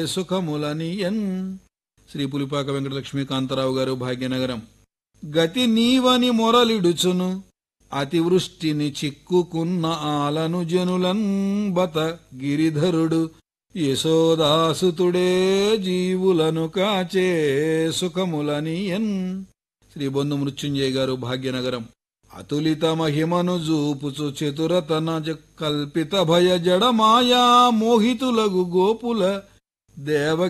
సుఖములనియన్ శ్రీ పులిపాక వెంకటలక్ష్మి కాంతారావు గారు భాగ్యనగరం గతి నీవని మొరలిడుచును అతివృష్టిని చిక్కుకున్న ఆలను జనులన్ బత గిరిధరుడు యశోదాసుతుడే జీవులను కాచే సుఖములనియన్ శ్రీ బొందు మృత్యుంజయ గారు భాగ్యనగరం అతులిత మహిమను జూపుచు చతురతన జ- కల్పిత భయ జడ మాయా మోహితులగు గోపుల దేవ